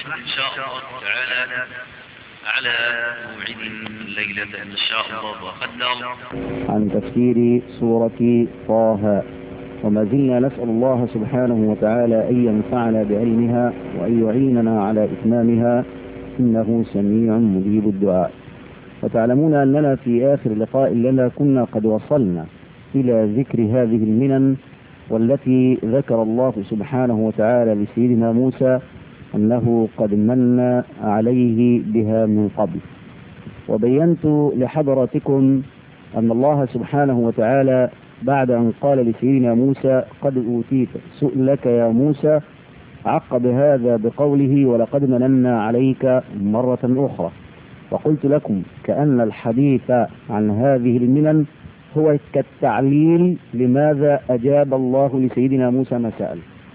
إن شاء الله تعالى على موعد الليلة إن شاء الله وقدر عن تفسير سورة طه وما زلنا نسأل الله سبحانه وتعالى أن ينفعنا بعلمها وأن يعيننا على إتمامها إنه سميع مجيب الدعاء وتعلمون أننا في آخر لقاء لنا كنا قد وصلنا إلى ذكر هذه المنن والتي ذكر الله سبحانه وتعالى لسيدنا موسى أنه قد من عليه بها من قبل وبينت لحضراتكم أن الله سبحانه وتعالى بعد أن قال لسيدنا موسى قد أوتيت سؤلك يا موسى عقب هذا بقوله ولقد مننا عليك مرة أخرى وقلت لكم كأن الحديث عن هذه المنن هو كالتعليل لماذا أجاب الله لسيدنا موسى ما سأل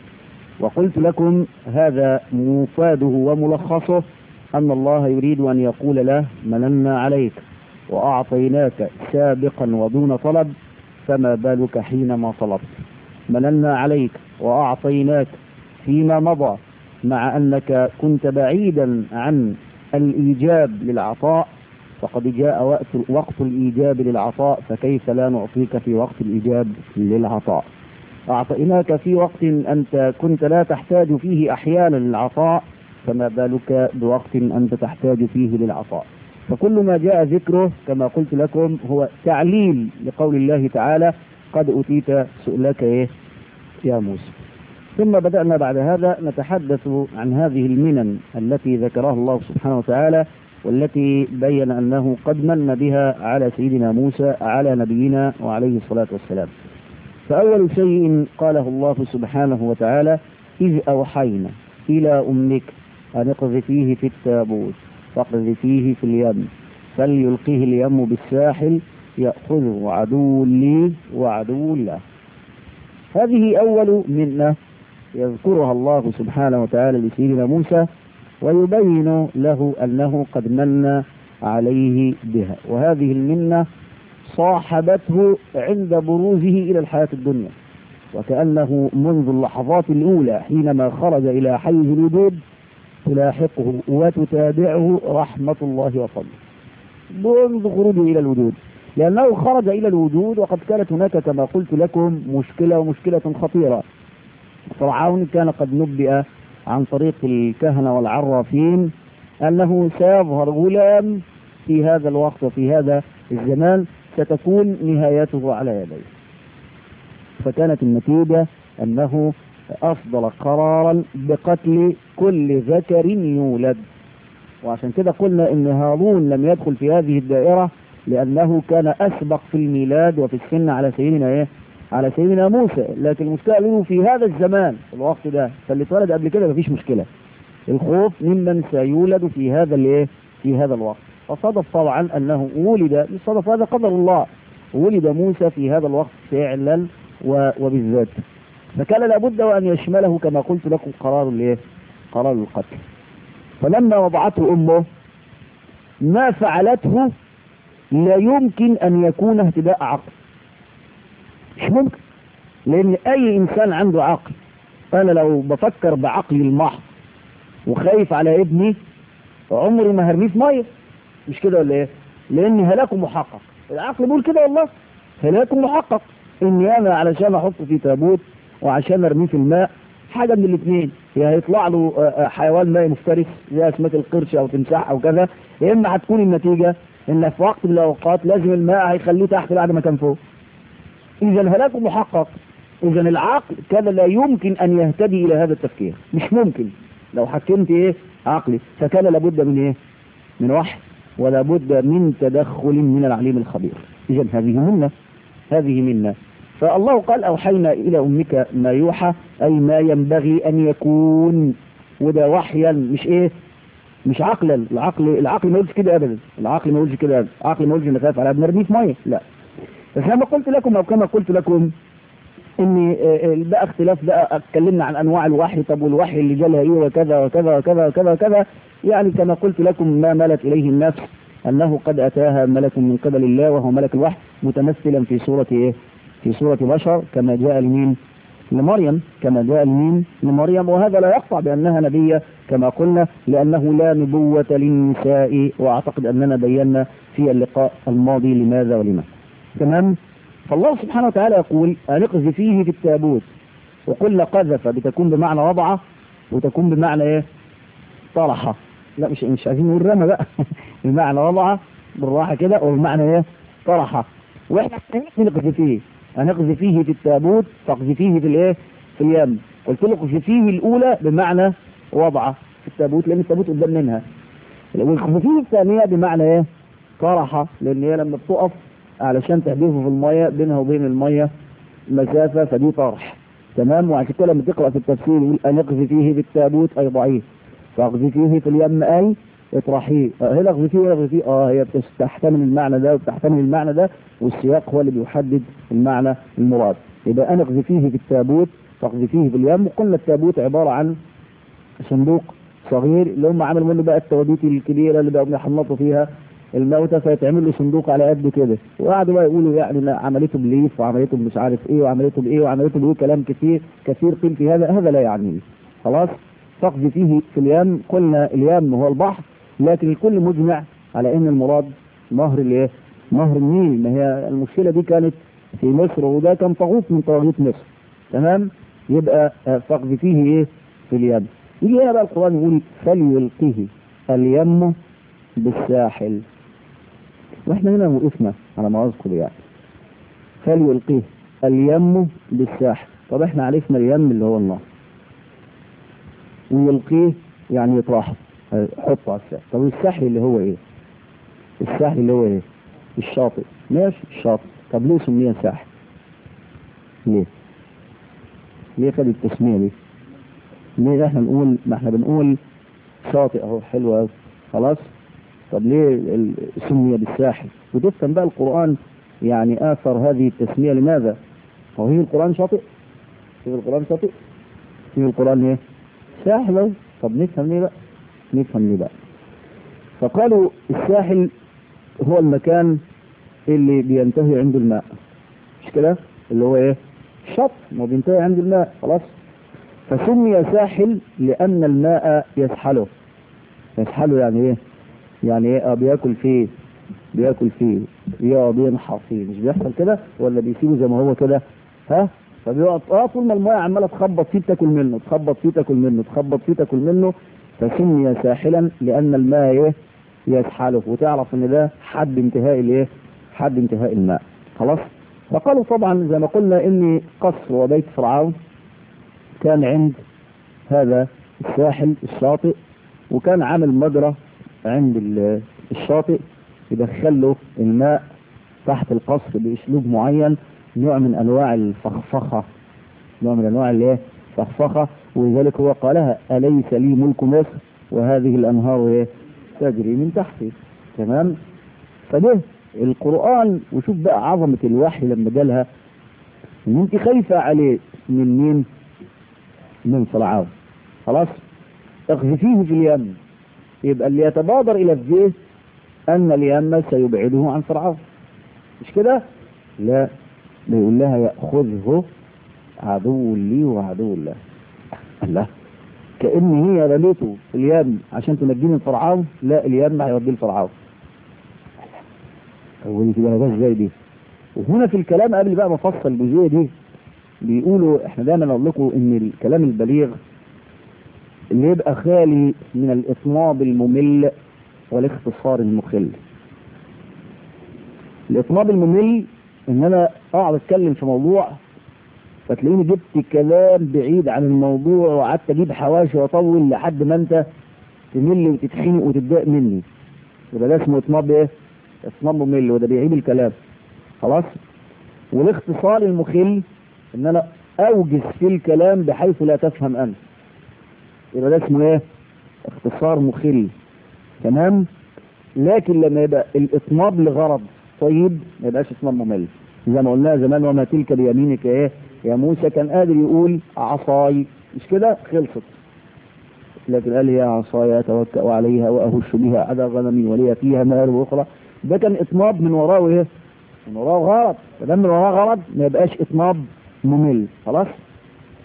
وقلت لكم هذا مفاده وملخصه أن الله يريد أن يقول له مننا عليك وأعطيناك سابقا ودون طلب فما بالك حينما طلبت مننا عليك وأعطيناك فيما مضى مع أنك كنت بعيدا عن الإيجاب للعطاء فقد جاء وقت, وقت الإيجاب للعطاء فكيف لا نعطيك في وقت الإيجاب للعطاء أعطيناك في وقت أنت كنت لا تحتاج فيه أحيانا للعطاء فما بالك بوقت أنت تحتاج فيه للعطاء فكل ما جاء ذكره كما قلت لكم هو تعليل لقول الله تعالى قد أتيت سؤلك إيه يا موسى ثم بدأنا بعد هذا نتحدث عن هذه المنن التي ذكرها الله سبحانه وتعالى والتي بين أنه قد من بها على سيدنا موسى على نبينا وعليه الصلاة والسلام فأول شيء قاله الله سبحانه وتعالى إذ أوحينا إلى أمك أن اقذفيه في التابوت فاقذفيه في اليم فليلقيه اليم بالساحل يأخذه عدو لي وعدو له هذه أول منة يذكرها الله سبحانه وتعالى لسيدنا موسى ويبين له أنه قد من عليه بها وهذه المنة صاحبته عند بروزه إلى الحياة الدنيا وكأنه منذ اللحظات الأولى حينما خرج إلى حيز الوجود تلاحقه وتتابعه رحمة الله وفضله منذ خروجه إلى الوجود لأنه خرج إلى الوجود وقد كانت هناك كما قلت لكم مشكلة ومشكلة خطيرة فرعون كان قد نبئ عن طريق الكهنة والعرافين أنه سيظهر غلام في هذا الوقت وفي هذا الزمان ستكون نهايته على يديه فكانت النتيجة أنه أصدر قرارا بقتل كل ذكر يولد وعشان كده قلنا إن هارون لم يدخل في هذه الدائرة لأنه كان أسبق في الميلاد وفي السن على سيدنا إيه؟ على سيدنا موسى لكن المشكلة أنه في هذا الزمان في الوقت ده فاللي اتولد قبل كده مفيش مشكلة الخوف ممن سيولد في هذا الايه في هذا الوقت فصدف طبعا أنه ولد صدف هذا قدر الله ولد موسى في هذا الوقت فعلا وبالذات فكان لابد وأن يشمله كما قلت لكم قرار الايه قرار القتل فلما وضعته أمه ما فعلته لا يمكن أن يكون اهتداء عقل مش ممكن لأن أي إنسان عنده عقل أنا لو بفكر بعقلي المحض وخايف على ابني عمري ما هرميه في مية مش كده ولا إيه؟ لأن هلاكه محقق العقل بيقول كده والله هلاكه محقق إني أنا علشان أحطه في تابوت وعشان أرميه في الماء حاجة من الاثنين يا هيطلع له حيوان مائي مفترس زي أسماك القرش أو تمساح أو كذا يا إما هتكون النتيجة إن في وقت من الأوقات لازم الماء هيخليه تحت بعد ما كان فوق إذا الهلاك محقق إذا العقل كان لا يمكن أن يهتدي إلى هذا التفكير مش ممكن لو حكمت إيه عقلي فكان لابد من إيه من وحي ولا بد من تدخل من العليم الخبير إذا هذه منا هذه منا فالله قال أوحينا إلى أمك ما يوحى أي ما ينبغي أن يكون وده وحيا مش إيه مش عقلا العقل العقل ما يقولش كده أبدا العقل ما يقولش كده العقل ما يقولش إن خايف على ابن رميه في مية لا بس لما قلت لكم أو كما قلت لكم ان بقى اختلاف بقى اتكلمنا عن انواع الوحي طب والوحي اللي جالها ايه وكذا وكذا وكذا وكذا وكذا يعني كما قلت لكم ما ملت اليه النفس انه قد اتاها ملك من قبل الله وهو ملك الوحي متمثلا في صورة ايه في صورة بشر كما جاء لمين لمريم كما جاء لمين لمريم وهذا لا يقطع بأنها نبية كما قلنا لأنه لا نبوة للنساء وأعتقد أننا بينا في اللقاء الماضي لماذا ولما تمام فالله سبحانه وتعالى يقول أنقذ فيه في التابوت وقلنا قذف بتكون بمعنى وضعه وتكون بمعنى ايه طرحه لا مش مش عايزين نقول رمى بقى بمعنى وضعه بالراحه كده وبمعنى ايه طرحه واحنا نقذ فيه هنقذ فيه في التابوت تقذ فيه في الايه في اليم قلت لك فيه الاولى بمعنى وضعه في التابوت لان التابوت قدام منها والخفيفيه الثانيه بمعنى ايه طرحه لان هي لما بتقف علشان تحديثه في الميه بينها وبين الميه مسافه فدي طرح تمام وعشان كده لما تقرا في التفسير يقول ان اقذ فيه في التابوت اي ضعيف فاقذ فيه في اليم اي اطرحيه هنا اقذ فيه ولا فيه اه هي بتحتمل المعنى ده وبتحتمل المعنى ده والسياق هو اللي بيحدد المعنى المراد يبقى انا اقذ فيه في التابوت فاقذ فيه في اليم وقلنا التابوت عباره عن صندوق صغير اللي هم عملوا منه بقى التوابيت الكبيره اللي بقوا بيحنطوا فيها الموتى فيتعمل له صندوق على قد كده وقعدوا بقى يقولوا يعني لا عملته بليف وعملته مش عارف ايه وعملته بايه وعملته بايه كلام كثير كثير قيل في هذا هذا لا يعنيني خلاص فقد فيه في اليم قلنا اليم هو البحر لكن الكل مجمع على ان المراد نهر الايه؟ نهر النيل ما هي المشكله دي كانت في مصر وده كان طاغوت من طواغيت مصر تمام يبقى فقد فيه ايه؟ في اليم يجي هنا بقى القران يقول فليلقه اليم بالساحل واحنا هنا وقفنا على ما اذكر يعني فليلقيه اليم بالساحل طب احنا عرفنا اليم اللي هو النهر ويلقيه يعني يطرحه حطه على الساحل طب الساحل اللي هو ايه الساحل اللي هو ايه الشاطئ ماشي الشاطئ طب ليه سميه ساحل ليه ليه خد التسميه دي ليه احنا نقول ما احنا بنقول شاطئ اهو حلو قوي خلاص طب ليه سمي بالساحل وتفهم بقى القرآن يعني آثر هذه التسمية لماذا هو هي القرآن شاطئ في القرآن شاطئ في القرآن ايه ساحل طب نفهم ليه بقى نفهم ليه بقى فقالوا الساحل هو المكان اللي بينتهي عنده الماء مش كده اللي هو ايه شط ما بينتهي عند الماء خلاص فسمي ساحل لأن الماء يسحله يسحله يعني ايه يعني ايه اه بياكل فيه بياكل فيه يقعد ينحر فيه مش بيحصل كده ولا بيسيبه زي ما هو كده ها فبيقعد اه طول ما المايه عماله تخبط فيه تاكل منه تخبط فيه تاكل منه تخبط فيه تاكل منه فسمي ساحلا لان الماء ايه يسحله وتعرف ان ده حد انتهاء الايه حد انتهاء الماء خلاص فقالوا طبعا زي ما قلنا ان قصر وبيت فرعون كان عند هذا الساحل الشاطئ وكان عامل مجرى عند الشاطئ يدخل له الماء تحت القصر باسلوب معين نوع من انواع الفخفخه نوع من انواع الايه فخفخه ولذلك هو قالها اليس لي ملك مصر وهذه الانهار ايه تجري من تحتي تمام فده القران وشوف بقى عظمه الوحي لما جالها ان انت خايفه عليه من مين من فرعون خلاص اقذفيه في اليم يبقى اللي يتبادر الى الذهن ان اليم سيبعده عن فرعون مش كده لا بيقول لها ياخذه عدو لي وعدو الله الله كان هي رميته في اليم عشان تنجيه من فرعون لا اليم هيوديه لفرعون هو دي كده ده ازاي دي وهنا في الكلام قبل بقى ما افصل الجزئيه دي بيقولوا احنا دايما نقول لكم ان الكلام البليغ اللي يبقى خالي من الاطناب الممل والاختصار المخل الاطناب الممل ان انا اقعد اتكلم في موضوع فتلاقيني جبت كلام بعيد عن الموضوع وقعدت اجيب حواشي واطول لحد ما انت تمل وتتخنق وتتضايق مني يبقى ده اسمه اطناب ايه؟ اطناب ممل وده بيعيد الكلام خلاص؟ والاختصار المخل ان انا اوجز في الكلام بحيث لا تفهم انت يبقى ده اسمه ايه؟ اختصار مخل تمام؟ لكن لما يبقى الاطناب لغرض طيب ما يبقاش اطناب ممل زي ما قلنا زمان وما تلك بيمينك ايه؟ يا موسى كان قادر يقول عصاي مش كده؟ خلصت لكن قال يا عصاي اتوكا عليها واهش بها على غنمي ولي فيها مال اخرى ده كان اطناب من وراه ايه؟ من وراه غرض فده من وراه غرض ما يبقاش اطناب ممل خلاص؟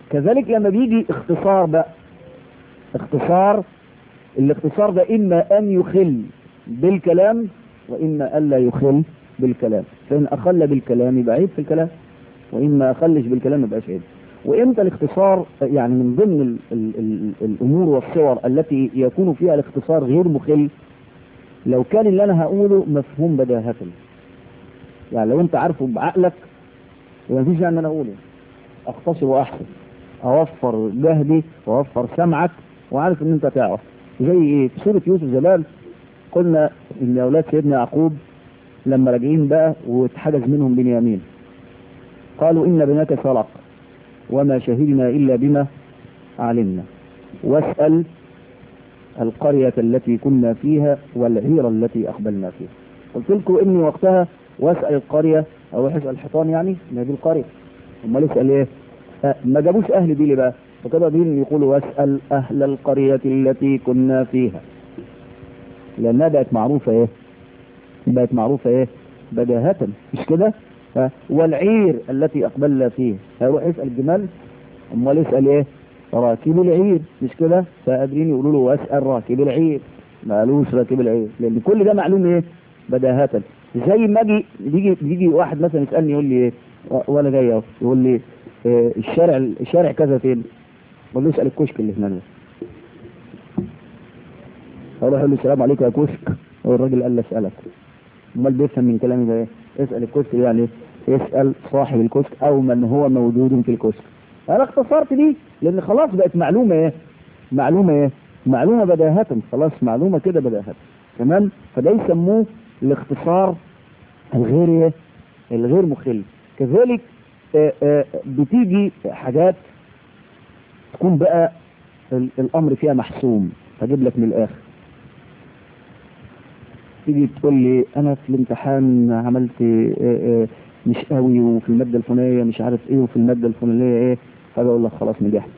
كذلك لما بيجي اختصار بقى اختصار الاختصار ده إما أن يخل بالكلام وإما ألا يخل بالكلام فإن أخل بالكلام يبقى عيب في الكلام وإما أخلش بالكلام يبقى عيب وإمتى الاختصار يعني من ضمن ال ال ال الأمور والصور التي يكون فيها الاختصار غير مخل لو كان اللي أنا هقوله مفهوم بداهة يعني لو أنت عارفه بعقلك يبقى مفيش يعني أنا أقوله أختصر وأحسن أوفر جهدي وأوفر سمعك وعارف إن أنت تعرف زي إيه في سورة يوسف زمان قلنا إن أولاد سيدنا يعقوب لما راجعين بقى واتحجز منهم بنيامين قالوا إن بناك سرق وما شهدنا إلا بما علمنا واسأل القرية التي كنا فيها والعير التي أقبلنا فيها قلت لكم إني وقتها واسأل القرية أو اسأل الحيطان يعني ما دي القرية امال اسأل إيه أه ما جابوش أهل دي ليه بقى فكده دين يقولوا واسأل أهل القرية التي كنا فيها لأنها بقت معروفة إيه بقت معروفة إيه بداهة مش كده أه والعير التي أقبلنا فيه هيروح يسأل الجمال امال يسأل إيه راكب العير مش كده فقادرين يقولوا له واسأل راكب العير ما قالوش راكب العير لأن كل ده معلوم إيه بداهة زي ما اجي بيجي بيجي واحد مثلا يسالني يقول لي ايه وانا جاي اهو يقول لي إيه الشارع الشارع كذا فين؟ اقول له اسال الكشك اللي هناك اروح اقول له السلام عليكم يا كشك هو الراجل قال لي اسالك امال بيفهم من كلامي ده ايه؟ اسال الكشك يعني اسال صاحب الكشك او من هو موجود في الكشك انا اختصرت دي لان خلاص بقت معلومه ايه؟ معلومه ايه؟ معلومه بداهة خلاص معلومه كده بداهة تمام؟ فده يسموه الاختصار الغير الغير مخل كذلك آآ آآ بتيجي حاجات تكون بقى الامر فيها محسوم هجيب لك من الاخر تيجي تقول لي انا في الامتحان عملت آآ مش قوي وفي الماده الفلانيه مش عارف ايه وفي الماده الفلانيه ايه فاجي اقول لك خلاص نجحت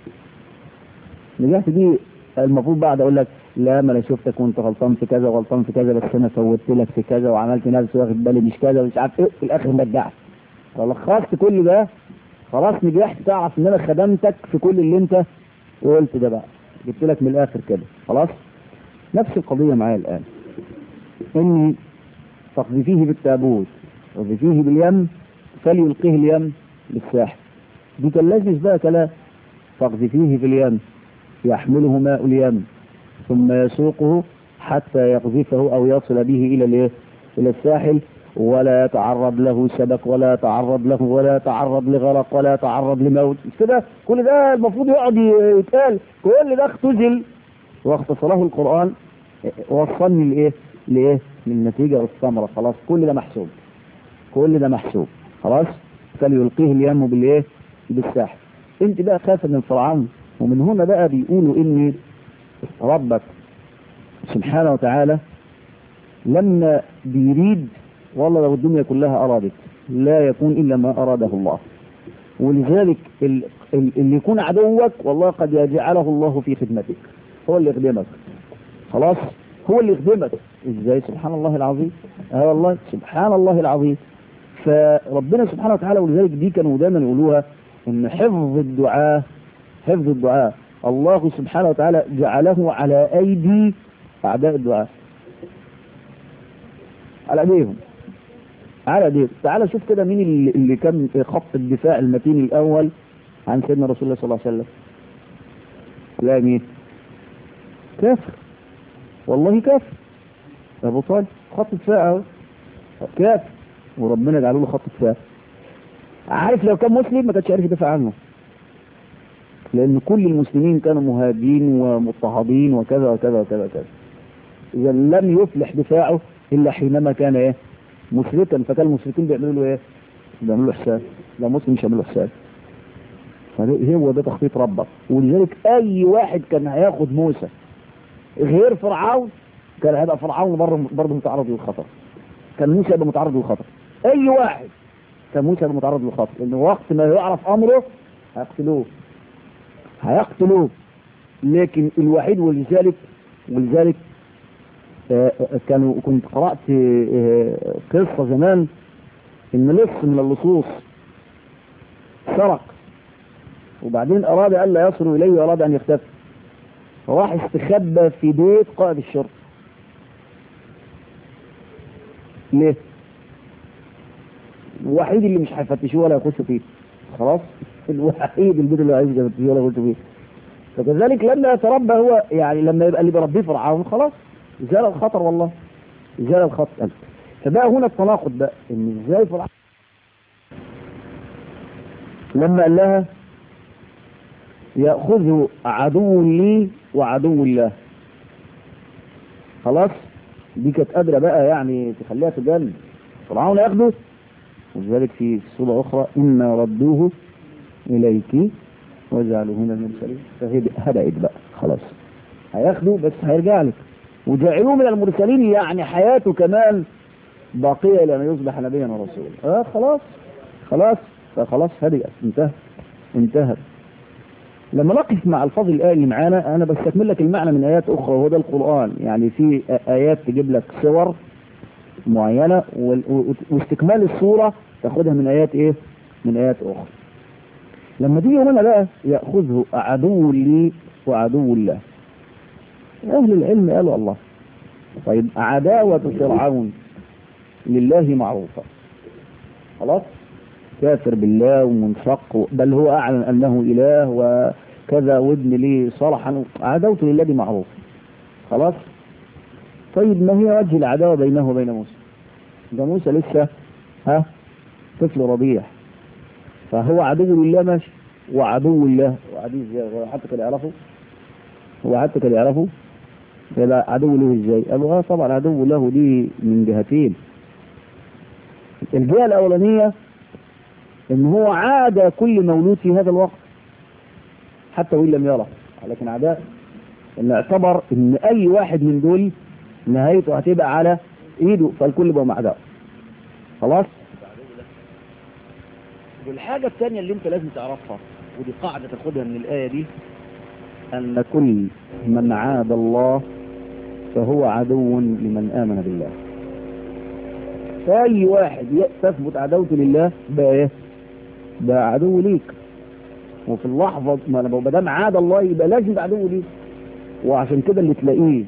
نجحت دي المفروض بعد اقول لك لا ما انا شفتك وانت غلطان في كذا وغلطان في كذا بس انا فوتت لك في كذا وعملت نفسي واخد بالي مش كذا ومش عارف ايه في الاخر بدعت فلخصت كل ده خلاص نجحت تعرف ان انا خدمتك في كل اللي انت قلت ده بقى جبت لك من الاخر كده خلاص نفس القضيه معايا الان اني تقذفيه بالتابوت وقذفيه باليم فليلقيه اليم بالساحل دي كلازمش بقى كلام تقذفيه في اليم يحمله ماء اليم ثم يسوقه حتى يقذفه او يصل به الى الايه الى الساحل ولا يتعرض له سبك ولا يتعرض له ولا يتعرض لغرق ولا يتعرض لموت مش كده كل ده المفروض يقعد يتقال كل ده اختزل واختصره القران وصلني لايه لايه للنتيجه والثمره خلاص كل ده محسوب كل ده محسوب خلاص فليلقيه اليم بالايه بالساحل انت بقى خاف من فرعون ومن هنا بقى بيقولوا ان ربك سبحانه وتعالى لما بيريد والله لو الدنيا كلها أرادت لا يكون إلا ما أراده الله ولذلك اللي يكون عدوك والله قد يجعله الله في خدمتك هو اللي يخدمك خلاص هو اللي يخدمك ازاي سبحان الله العظيم اه والله سبحان الله العظيم فربنا سبحانه وتعالى ولذلك دي كانوا دايما يقولوها ان حفظ الدعاء حفظ الدعاء الله سبحانه وتعالى جعله على ايدي اعداء الدعاء على ايديهم على ايديهم تعال شوف كده مين اللي, اللي كان خط الدفاع المتين الاول عن سيدنا رسول الله صلى الله عليه وسلم لا مين كافر والله كافر ابو طالب خط دفاع اهو كافر وربنا جعله له خط دفاع عارف لو كان مسلم ما كانش عارف يدافع عنه لأن كل المسلمين كانوا مهاجين ومضطهدين وكذا وكذا وكذا وكذا إذا لم يفلح دفاعه إلا حينما كان إيه مشركا فكان المشركين بيعملوا له إيه بيعملوا له حساب لا مسلم مش هيعملوا له حساب هو ده تخطيط ربك ولذلك أي واحد كان هياخد موسى غير فرعون كان هيبقى فرعون برضه برضه متعرض للخطر كان موسى يبقى متعرض للخطر أي واحد كان موسى يبقى متعرض للخطر لأن وقت ما يعرف أمره هيقتلوه هيقتلوه لكن الوحيد ولذلك ولذلك كانوا كنت قرأت قصة زمان ان لص من اللصوص سرق وبعدين اراد الا يصلوا اليه واراد ان يختفي فراح استخبى في بيت قائد الشرطه ليه؟ الوحيد اللي مش هيفتشوه ولا يخشوا فيه خلاص الوحيد البيت اللي عايز يفتشوه ولا يخشوا فيه فكذلك لما يتربى هو يعني لما يبقى اللي بيربيه فرعون خلاص زال الخطر والله زال الخطر فبقى هنا التناقض بقى ان ازاي فرعون لما قال لها يأخذه عدو لي وعدو الله خلاص دي كانت قادرة بقى يعني تخليها تجنن فرعون ياخده ولذلك في سورة أخرى إنا ردوه إليك وجعلوه من المرسلين فهدأت بقى خلاص هياخده بس هيرجع لك وجعلوه من المرسلين يعني حياته كمان باقية إلى أن يصبح نبيا ورسولا آه خلاص خلاص فخلاص هدئت انتهى انتهت لما نقف مع الفاظ الآية اللي معانا أنا بستكمل لك المعنى من آيات أخرى وهو ده القرآن يعني في آيات تجيب لك صور معينة واستكمال الصورة تاخدها من آيات إيه؟ من آيات أخرى لما تيجي هنا بقى يأخذه عدو لي وعدو الله أهل العلم قالوا الله طيب عداوة فرعون لله معروفة خلاص كافر بالله ومنشق بل هو أعلن أنه إله وكذا وابن لي صالحا عداوته لله دي معروفة خلاص طيب ما هي وجه العداوة بينه وبين موسى ده موسى لسه ها طفل رضيع فهو عدو لله ماشي وعدو الله وعدو ازاي حتى كان يعرفه هو حتى كان يعرفه يبقى عدو له ازاي قالوا اه طبعا عدو له دي من جهتين الجهه الاولانيه ان هو عاد كل مولود في هذا الوقت حتى وان لم يره لكن عداء ان اعتبر ان اي واحد من دول نهايته هتبقى على ايده فالكل بقى معداء خلاص والحاجة الثانية اللي انت لازم تعرفها ودي قاعدة تاخدها من الآية دي أن كل من عاد الله فهو عدو لمن آمن بالله فأي واحد تثبت عداوته لله بقى ايه؟ بقى عدو ليك وفي اللحظة ما انا ما دام عاد الله يبقى لازم يبقى عدو ليك وعشان كده اللي تلاقيه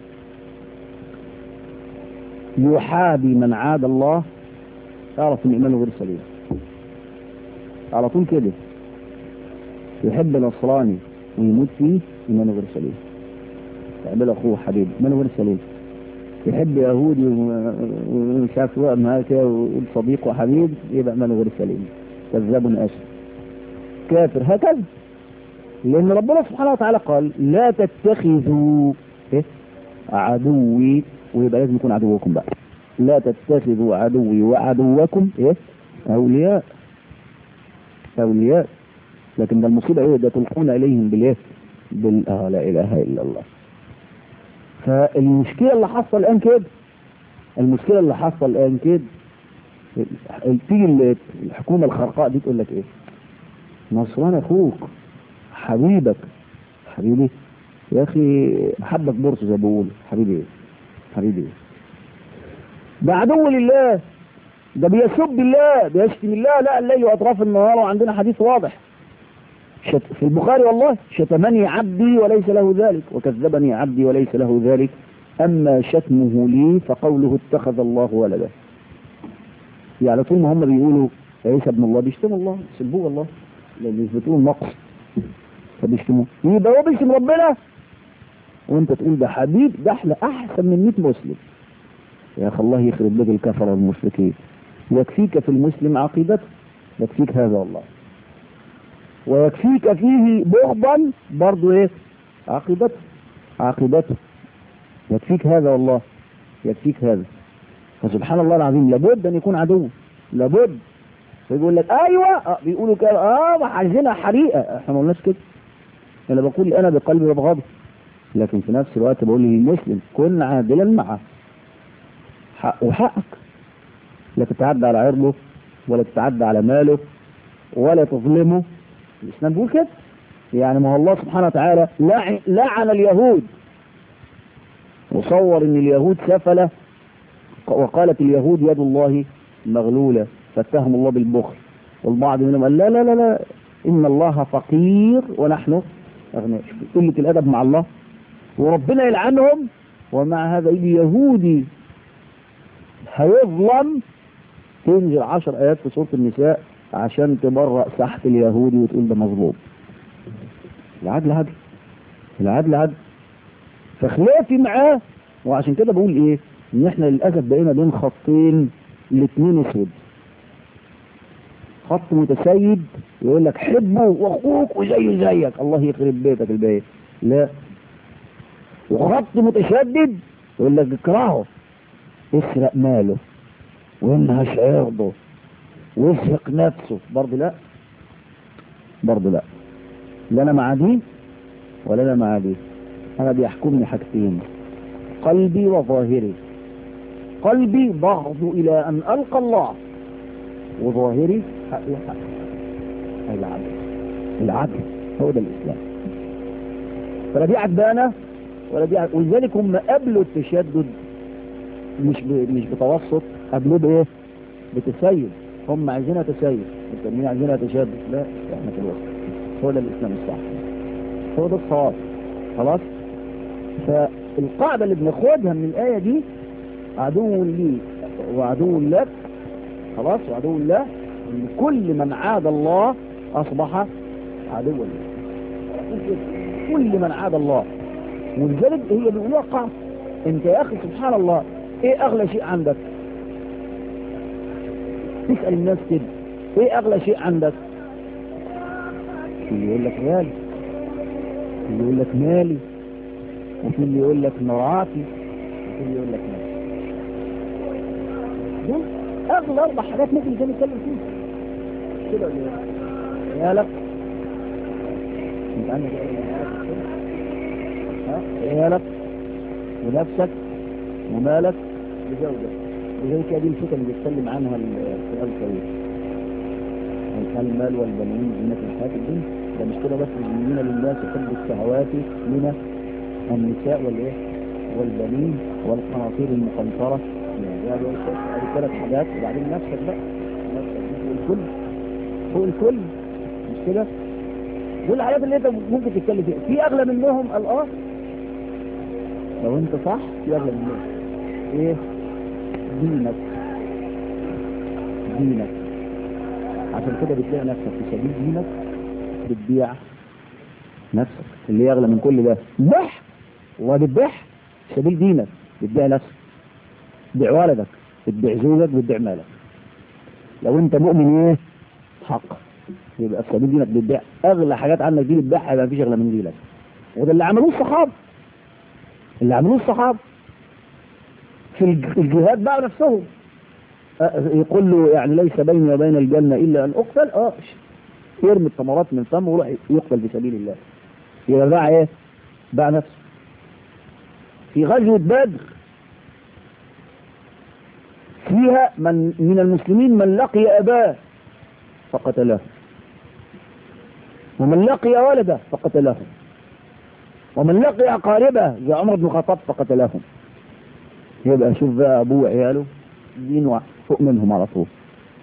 يحابي من عاد الله اعرف ان ايمانه غير سليم على طول كده يحب نصراني ويموت فيه ايمانه غير سليم يعمل اخوه حبيبي ايمانه غير سليم يحب يهودي ومش عارف يقعد معاه كده ويقول صديق وحبيب يبقى ايمانه غير سليم كذاب اسف كافر هكذا لان ربنا سبحانه وتعالى قال لا تتخذوا ايه عدوي ويبقى لازم يكون عدوكم بقى لا تتخذوا عدوي وعدوكم ايه اولياء اولياء لكن ده المصيبه ايه ده تلقون اليهم بالايه بال آه لا اله الا الله فالمشكله اللي حصل الان كده المشكله اللي حصل الان كده تيجي الحكومه الخرقاء دي تقول لك ايه نصران اخوك حبيبك حبيبي يا اخي حبك بورصه زي ما بيقولوا حبيبي ايه حبيبي ايه ده عدو لله ده بيسب الله بيشتم الله لا الليل واطراف النهار وعندنا حديث واضح شت في البخاري والله شتمني عبدي وليس له ذلك وكذبني عبدي وليس له ذلك اما شتمه لي فقوله اتخذ الله ولدا يعني طول ما هم بيقولوا عيسى ابن الله بيشتموا الله يسبوه الله لان يثبتوا النقص فبيشتموه يبقى هو بيشتم ربنا وانت تقول ده حبيب ده احلى احسن من 100 مسلم يا اخي الله يخرب بك الكفر والمشركين يكفيك في المسلم عقيدته يكفيك هذا والله ويكفيك فيه بغضا برضه ايه عقيدته عقيدته يكفيك هذا والله يكفيك هذا فسبحان الله العظيم لابد ان يكون عدو لابد فيقول لك ايوه آه بيقولوا كده اه ما عايزينها حريقه احنا ما قلناش كده انا بقول انا بقلبي ببغضه لكن في نفس الوقت بقول للمسلم كن عادلا معه حق وحقك لا تتعدى على عرضه ولا تتعدى على ماله ولا تظلمه الاسلام بيقول كده يعني ما هو الله سبحانه وتعالى لعن, لعن اليهود وصور ان اليهود سفله وقالت اليهود يد الله مغلوله فاتهم الله بالبخل والبعض منهم قال لا لا لا لا ان الله فقير ونحن اغنياء قله الادب مع الله وربنا يلعنهم ومع هذا يجي يهودي هيظلم تنزل عشر ايات في سوره النساء عشان تبرأ ساحة اليهودي وتقول ده مظلوم العدل عدل العدل عدل فخلافي معاه وعشان كده بقول ايه ان احنا للاسف بقينا بين خطين الاثنين اسود خط متسيد يقول لك حبه واخوك وزيه زيك الله يخرب بيتك البيت لا وخط متشدد يقول لك اكرهه اسرق ماله وانهش عرضه ويسرق نفسه برضه لا برضه لا لا انا مع دي ولا انا مع دي انا بيحكمني حاجتين قلبي وظاهري قلبي بغض الى ان القى الله وظاهري حق حق العدل العدل هو ده الاسلام فلا دي عدانه ولا دي عد... ولذلك هم قبلوا التشدد مش ب... مش بتوسط قبلوه بايه؟ بتسيد هم عايزينها تسيد التانيين عايزينها تشدد لا احنا في الوسط هو ده الاسلام الصح هو ده الصواب خلاص فالقاعده اللي بناخدها من الايه دي عدو لي وعدو لك خلاص وعدو الله ان كل من عاد الله اصبح عدوا لله كل من عاد الله ولذلك هي بيقولوها قاعده انت يا اخي سبحان الله ايه اغلى شيء عندك تسال الناس كده ايه اغلى شيء عندك اللي يقول لك مالي اللي يقول لك مالي وفي اللي يقول لك مراتي وفي اللي يقول لك مالي دول اغلى اربع حاجات ممكن الانسان يتكلم فيها كده ولا ايه؟ يا لك انت عندك ها يا لك ونفسك ومالك وزوجك لذلك دي الفتن اللي بيتكلم عنها القرآن الكريم المال والبنين زينة الحياة الدنيا ده مش كده بس زينة للناس يحب الشهوات من النساء والايه والبنين والقناطير المقنطرة يعني هذه ثلاث حاجات وبعدين نفسك بقى نفسك فوق الكل فوق الكل مش كده دول الحاجات اللي انت ممكن تتكلم فيها في اغلى منهم قال اه لو انت صح في اغلى منهم ايه دينك دينك عشان كده بتلاقي نفسك في سبيل دينك بتبيع نفسك اللي يغلى من كل ده بح وبتبيع في سبيل دينك بتبيع نفسك بتبيع ولدك بتبيع زوجك بتبيع مالك لو انت مؤمن ايه حق يبقى في سبيل دينك بتبيع اغلى حاجات عنك دي بتبيعها يبقى مفيش اغلى من دينك وده اللي عملوه الصحابه اللي عملوه الصحابه في الجهاد بقى نفسهم يقول له يعني ليس بيني وبين الجنة إلا أن أقتل اه يرمي الثمرات من فمه ويروح يقتل في سبيل الله يبقى باع إيه؟ باع نفسه في غزوة بدر فيها من من المسلمين من لقي أباه فقتله ومن لقي ولده فقتله ومن لقي أقاربه زي عمر بن الخطاب فقتلهم يبقى شوف بقى ابوه وعياله دين فوق منهم على طول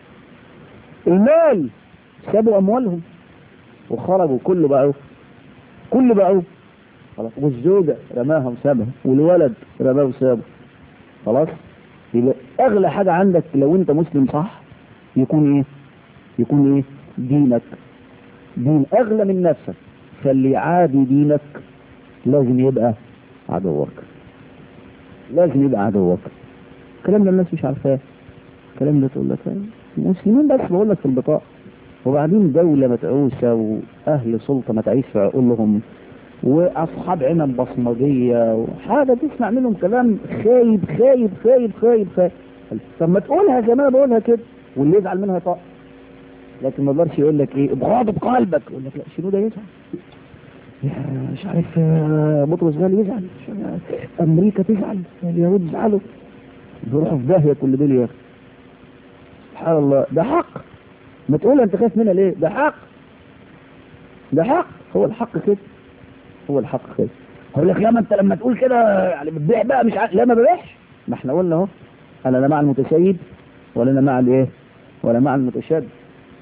المال سابوا اموالهم وخرجوا كله بقوا كله بقوا خلاص والزوجه رماها وسابها والولد رماه وسابه خلاص يبقى اغلى حاجه عندك لو انت مسلم صح يكون ايه يكون ايه دينك دين اغلى من نفسك فاللي عادي دينك لازم يبقى عدوك لازم يبقى عدوك الكلام ده الناس مش عارفاه الكلام ده تقول لك المسلمين بس بقول لك في البطاقة وبعدين دولة متعوسة وأهل سلطة ما تعيش في عقولهم وأصحاب عنب بصمجية وحاجة تسمع منهم كلام خايب خايب خايب خايب خايب طب ما تقولها زي ما أنا بقولها كده واللي يزعل منها يطاق لكن ما يقدرش يقول لك ايه ابغاض بقلبك يقول لك لا شنو ده يزعل مش عارف بطرس غالي يزعل امريكا تزعل اليهود يزعلوا بيروحوا في داهيه كل دول يا اخي سبحان الله ده حق ما تقول انت خايف منها ليه ده حق ده حق هو الحق كده هو الحق كده هقول لك لا ما انت لما تقول كده يعني بتبيع بقى مش عارف لا ما ببيعش ما احنا قلنا اهو انا لا مع المتسيد ولا انا مع الايه ولا مع المتشدد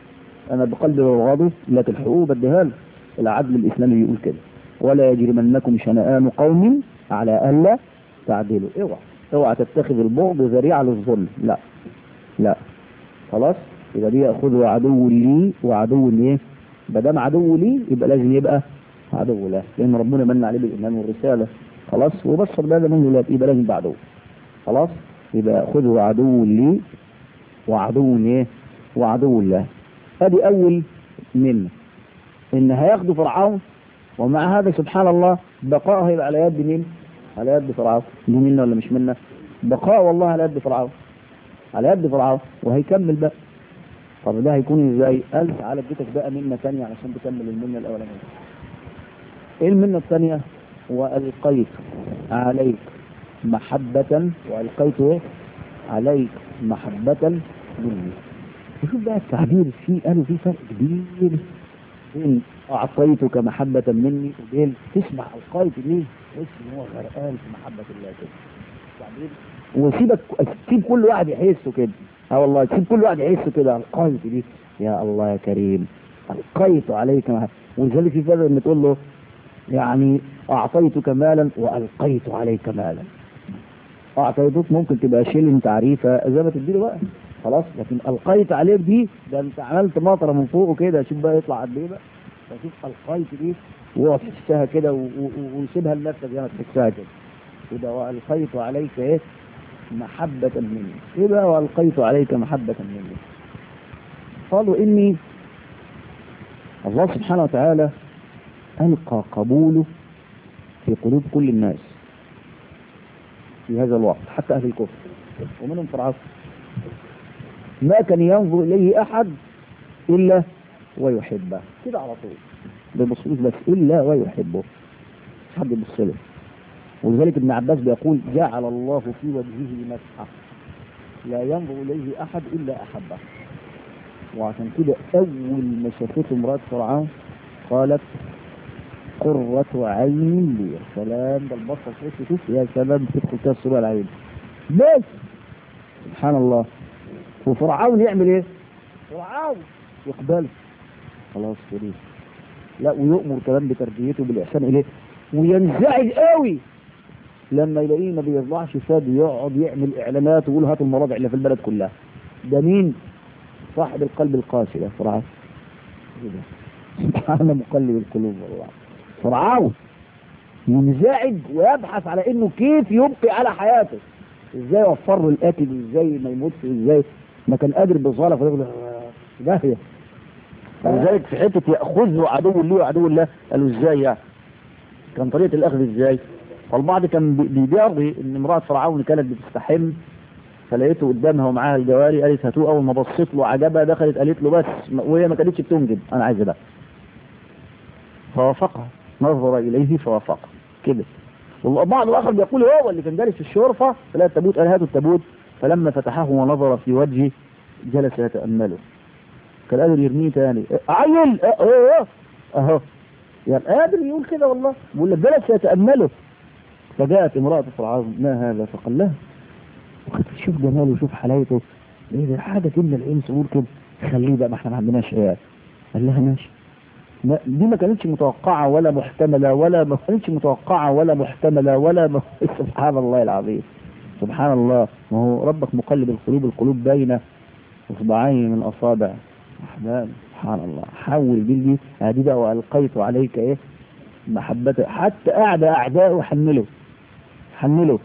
انا بقلبي بغاضه لكن حقوق بديها له العدل الاسلامي بيقول كده ولا يجرمنكم شنآن قوم على الا تعدلوا اوعى اوعى تتخذ البغض ذريعه للظلم لا لا خلاص يبقى دي ياخذه عدو لي وعدو ليه ما دام عدو لي يبقى لازم يبقى عدو له لان ربنا من عليه بالايمان والرساله خلاص وبشر بهذا منه لا يبقى لازم بعده خلاص يبقى ياخذه عدو لي وعدو ايه وعدو الله ادي اول منه ان هياخدوا فرعون ومع هذا سبحان الله بقاء هيبقى على يد مين على يد فرعون دي منا ولا مش منا بقاء والله على يد فرعون على يد فرعون وهيكمل بقى طب ده هيكون ازاي قال تعالى اديتك بقى منة ثانية علشان تكمل المنة الاولانية ايه المنة الثانية والقيت عليك محبة والقيت ايه عليك محبة مني وشوف بقى التعبير فيه قالوا في فرق كبير بين اعطيتك محبة مني وبين تسمع القيت ليه تحس ان هو غرقان في محبة الله كده تعبير وسيبك سيب كل واحد يحسه كده اه والله سيب كل واحد يحسه كده القيت دي يا الله يا كريم القيت عليك محبة ولذلك في فرق لما تقول له يعني اعطيتك مالا والقيت عليك مالا اعطيتك ممكن تبقى شيلن تعريفه زي ما تديله بقى خلاص لكن القيت عليك دي ده انت عملت مطره من فوق كده شوف بقى يطلع قد ايه بقى فشوف القيت دي واقعد تحسها كده و- و- وسيبها لنفسك زي ما تحسها كده كده والقيت عليك ايه محبة مني ايه بقى والقيت عليك محبة مني قالوا اني الله سبحانه وتعالى ألقى قبوله في قلوب كل الناس في هذا الوقت حتى أهل الكفر ومنهم فرعون ما كان ينظر إليه أحد إلا ويحبه كده على طول ما يبصلوش بس إلا ويحبه مش حد يبص له ولذلك ابن عباس بيقول جعل الله في وجهه مسحة لا ينظر إليه أحد إلا أحبه وعشان كده أول ما شافته امرأة فرعون قالت قرة عين لي يا سلام ده البصر شوف شوف يا سلام تدخل كده الصورة العين بس سبحان الله وفرعون يعمل ايه؟ فرعون يقبله خلاص كده لا ويؤمر كمان بتربيته بالإحسان إليه وينزعج قوي لما يلاقيه ما بيطلعش فاد يقعد يعمل إعلانات ويقول هاتوا المراضع اللي في البلد كلها ده مين؟ صاحب القلب القاسي ده فرعون إيه ده؟ سبحان مقلب القلوب والله فرعون ينزعج ويبحث على انه كيف يبقي على حياته ازاي يوفر له الاكل ازاي ما يموتش ازاي ما كان قادر بصالة فيقول له داهية ولذلك في حتة يأخذه عدو لي وعدو الله قالوا ازاي يعني كان طريقة الأخذ ازاي فالبعض كان بي- بيرضي ان امرأة فرعون كانت بتستحم فلقيته قدامها ومعاها الجواري قالت هاتوه اول ما بصيت له عجبها دخلت قالت له بس وهي ما كانتش بتنجب انا عايزه ده فوافقها نظر اليه فوافقها كده والبعض الاخر بيقول هو اللي كان جالس في الشرفه فلا التابوت قال هاتوا التابوت فلما فتحه ونظر في وجهه جلس يتامله كان قادر يرميه تاني عيل اه اه اهو يعني قادر يقول كده والله بيقول لك جلس يتامله فجاءت امراه فرعون ما هذا فقال لها شوف جماله وشوف حلاوته ايه ده حاجه كنا العين سرور كده خليه بقى ما احنا ما عندناش عيال قال لها ماشي ما دي ما كانتش متوقعة ولا محتملة ولا ما كانتش متوقعة ولا محتملة ولا م... سبحان الله العظيم سبحان الله ما هو ربك مقلب القلوب القلوب بين اصبعين من اصابع الرحمن سبحان الله حول دي دي هذه بقى والقيت عليك ايه محبته حتى قاعد اعدائه حمله حمله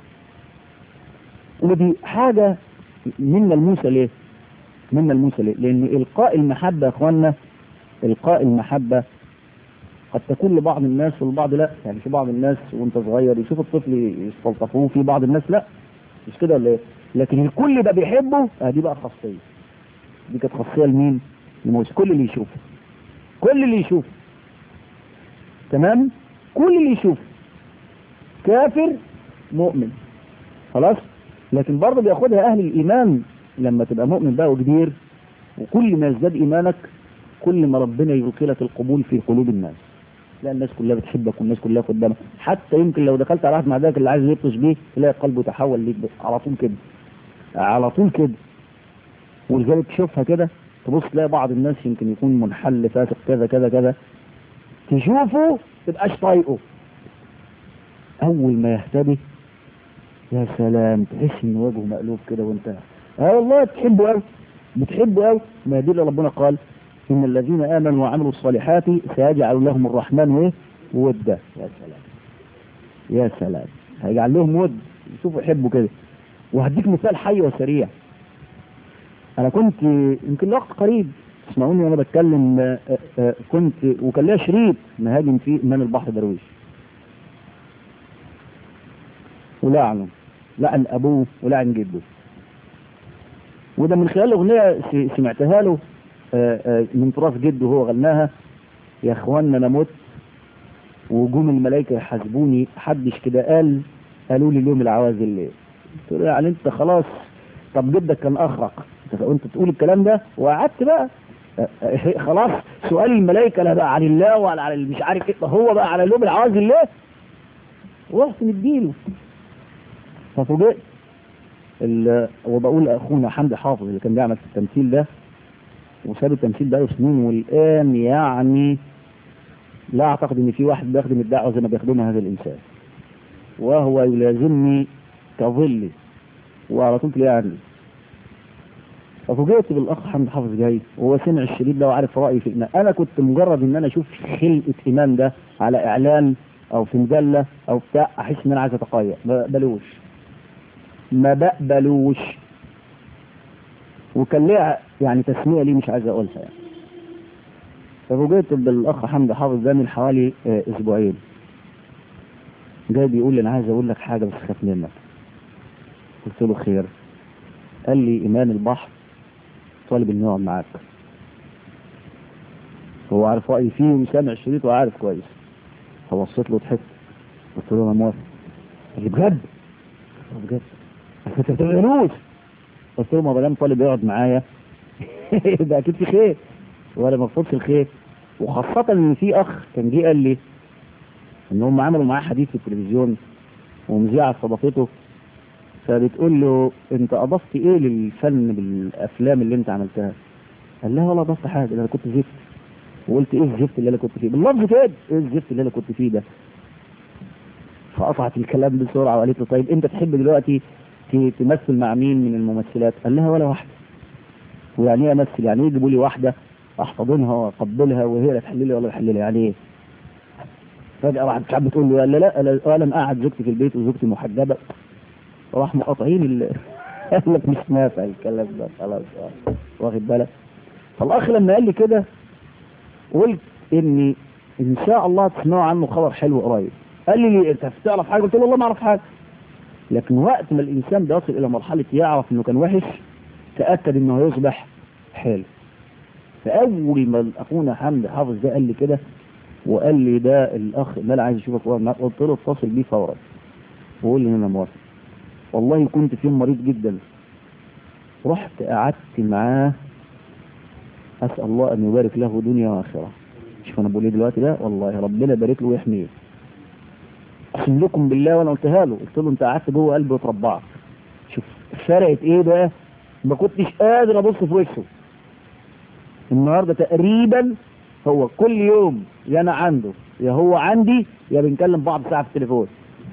ودي حاجة منا الموسى ليه منا الموسى ليه لان القاء المحبة يا اخوانا القاء المحبة قد تكون لبعض الناس والبعض لا يعني في بعض الناس وانت صغير يشوف الطفل يستلطفوه في بعض الناس لا مش كده ولا ايه لكن الكل ده بيحبه آه دي بقى خاصية دي كانت خاصية لمين لموسى كل اللي يشوفه كل اللي يشوفه تمام كل اللي يشوفه كافر مؤمن خلاص لكن برضه بياخدها اهل الايمان لما تبقى مؤمن بقى وكبير وكل ما يزداد ايمانك كل ما ربنا يلقي لك القبول في قلوب الناس لا الناس كلها بتحبك والناس كلها قدامك حتى يمكن لو دخلت على واحد مع ذاك اللي عايز يبطش بيه تلاقي قلبه تحول ليك بس على طول كده على طول كده ولذلك شوفها كده تبص تلاقي بعض الناس يمكن يكون منحل فاسق كذا كذا كذا تشوفه تبقاش طايقه اول ما يهتدي يا سلام تحس ان وجهه مقلوب كده وانت اه والله تحبه قوي بتحبه قوي ما يدل ربنا قال ان الذين امنوا وعملوا الصالحات سيجعل لهم الرحمن ايه ودا يا سلام يا سلام هيجعل لهم ود شوفوا يحبوا كده وهديك مثال حي وسريع انا كنت يمكن لوقت قريب تسمعوني وانا بتكلم آه، آه، كنت وكان ليا شريط مهاجم فيه امام البحر درويش ولعنه لعن ابوه ولعن جده وده من خلال اغنيه س- سمعتها له آه، آه، من تراث جده هو غناها يا اخوانا انا مت وجوم الملائكه يحاسبوني حدش كده قال قالوا لي اليوم العوازل ليه قلت له يعني انت خلاص طب جدك كان اخرق انت وانت تقول الكلام ده وقعدت بقى آه، آه، خلاص سؤال الملائكه لا بقى عن الله ولا عن مش عارف ايه هو بقى على اليوم العوازل ليه ورحت مديله ففوجئت ال- وبقول اخونا حمدي حافظ اللي كان بيعمل في التمثيل ده وساب التمثيل بقاله سنين والان يعني لا اعتقد ان في واحد بيخدم الدعوه زي ما بيخدمها هذا الانسان وهو يلازمني كظلي وعلى طول تلاقيه عندي ففوجئت بالاخ حمدي حافظ جاي وهو سمع الشريط ده وعارف رايي في إن انا كنت مجرد ان انا اشوف خلقه امام ده على اعلان او في مجله او بتاع احس ان انا عايز اتقيأ ما بقبلوش ما بقبلوش وكان ليها يعني تسميه ليه مش عايز اقولها يعني ففوجئت بالاخ حمدي حافظ ده من حوالي آه، اسبوعين جاي بيقول لي انا عايز اقول لك حاجه بس خاف منك قلت له خير قال لي ايمان البحر طالب انه يقعد معاك هو عارف رايي فيه وسامع الشريط وعارف كويس فبصيت له وضحكت قلت له انا موافق قال لي بجد قلت له بجد بس انت ما بتعملوش قلت له ما دام طالب يقعد معايا يبقى اكيد في خير ولا مقصودش الخير وخاصة ان في اخ كان جه قال لي ان هم عملوا معاه حديث في التلفزيون ومذيعة استضافته فبتقول له انت اضفت ايه للفن بالافلام اللي انت عملتها قال لها ولا اضفت حاجه ده انا كنت زفت وقلت ايه الزفت اللي انا كنت فيه باللفظ كده ايه الزفت اللي انا كنت فيه ده فقطعت الكلام بسرعه وقالت له طيب انت تحب دلوقتي ت- تمثل مع مين من الممثلات قال لها ولا واحده ويعني ايه امثل يعني ايه يجيبوا لي واحده احتضنها واقبلها وهي لا تحل لي ولا تحل لي يعني ايه فجاه راحت مش عارف بتقول له لا لا لا انا مقعد زوجتي في البيت وزوجتي محجبه راح مقاطعين ال... قال لك مش نافع الكلام ده خلاص آه. واخد بالك فالاخ لما قال لي كده قلت اني ان شاء الله تسمعوا عنه خبر حلو قريب قال لي ليه انت تعرف حاجه قلت له والله ما اعرف حاجه لكن وقت ما الانسان بيصل الى مرحله يعرف انه كان وحش تاكد انه هيصبح حلو فاول ما اخونا حمد حافظ ده قال لي كده وقال لي ده الاخ اللي انا عايز اشوفك واقعد معاك قلت له اتصل بيه فورا وقول لي ان انا موافق والله كنت في يوم مريض جدا رحت قعدت معاه اسال الله ان يبارك له دنيا واخره شوف انا بقول ايه دلوقتي ده والله ربنا يبارك له ويحميه اقسم لكم بالله وانا قلتها له قلت له انت قعدت جوه قلبي وتربعت شوف فرقت ايه بقى ما كنتش قادر ابص في وشه النهارده تقريبا هو كل يوم يا انا عنده يا هو عندي يا بنكلم بعض ساعه في التليفون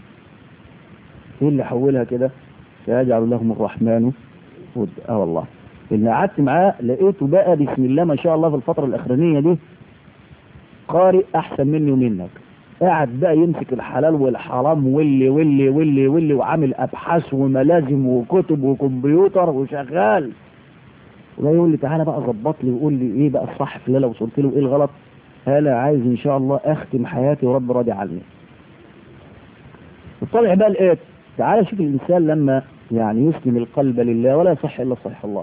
ايه اللي حولها كده سيجعل لهم الرحمن ود اه والله اللي قعدت معاه لقيته بقى بسم الله ما شاء الله في الفتره الاخرانيه دي قارئ احسن مني ومنك قاعد بقى يمسك الحلال والحرام واللي واللي واللي واللي وعامل ابحاث وملازم وكتب وكمبيوتر وشغال وده يقول لي تعالى بقى ظبط لي وقول لي ايه بقى الصح في اللي لو وصلت له ايه الغلط انا عايز ان شاء الله اختم حياتي ورب راضي عني الطبع بقى لقيت تعالى شوف الانسان لما يعني يسلم القلب لله ولا يصح الا صح الله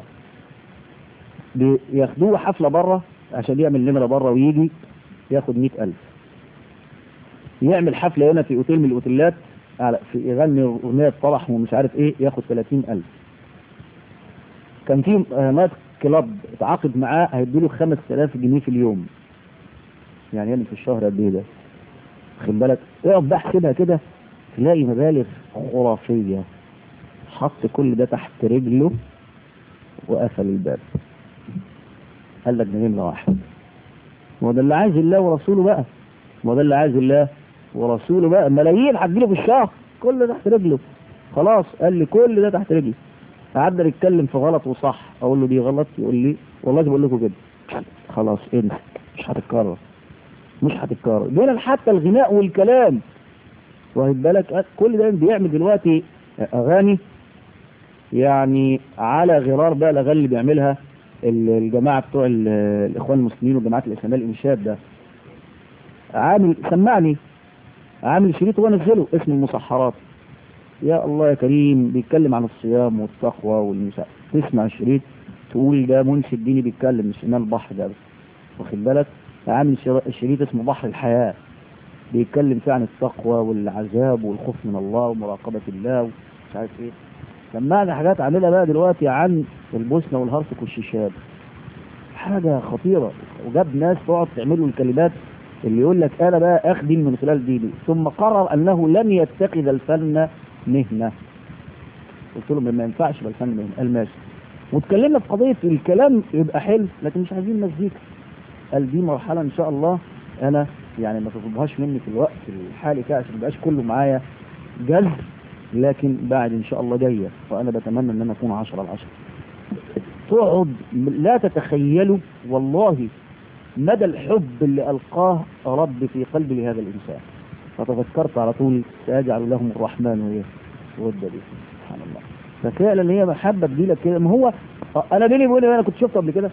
بياخدوه حفله بره عشان يعمل نمره بره ويجي ياخد مئة ألف يعمل حفلة هنا في أوتيل من الأوتيلات على في يغني أغنية طرح ومش عارف إيه ياخد 30 ألف كان في نايت كلاب اتعاقد معاه هيدوا له 5000 جنيه في اليوم يعني يعني في الشهر قد إيه ده خد بالك اقعد بقى احسبها كده تلاقي مبالغ خرافية حط كل ده تحت رجله وقفل الباب قال لك ده نمرة واحد وده اللي عايز الله ورسوله بقى وده اللي عايز الله ورسوله بقى ملايين هتجيله في الشهر كل ده تحت رجله خلاص قال لي كل ده تحت رجلي قعدنا نتكلم في غلط وصح اقول له دي غلط يقول لي والله بقول لكم كده خلاص انسى مش هتتكرر مش هتتكرر دول حتى الغناء والكلام واخد بالك كل ده بيعمل دلوقتي اغاني يعني على غرار بقى الاغاني اللي بيعملها الجماعه بتوع الاخوان المسلمين والجماعات الاسلاميه الانشاد ده عامل سمعني عامل شريط ونزله اسم المصحرات يا الله يا كريم بيتكلم عن الصيام والتقوى والنساء تسمع الشريط تقول ده منشد ديني بيتكلم مش امام البحر ده واخد بالك عامل شريط اسمه بحر الحياه بيتكلم فيه عن التقوى والعذاب والخوف من الله ومراقبه الله ومش عارف ايه سمعنا حاجات عاملها بقى دلوقتي عن البوسنه والهرسك والشيشان حاجه خطيره وجاب ناس تقعد تعمل له الكلمات اللي يقول لك انا بقى اخدم من خلال ديني ثم قرر انه لن يتخذ الفن مهنه قلت له ما ينفعش يبقى الفن مهنه قال ماشي واتكلمنا في قضيه الكلام يبقى حلو لكن مش عايزين مزيكا قال دي مرحله ان شاء الله انا يعني ما تطلبهاش مني في الوقت الحالي كده عشان ما يبقاش كله معايا جذب لكن بعد ان شاء الله جايه وانا بتمنى ان انا اكون 10 على 10 تقعد لا تتخيلوا والله مدى الحب اللي ألقاه رب في قلبي لهذا الإنسان فتذكرت على طول سيجعل لهم الرحمن إيه ود به سبحان الله ففعلا هي محبة تجيلك كده ما هو أنا بيني وبينه أنا كنت شفته قبل كده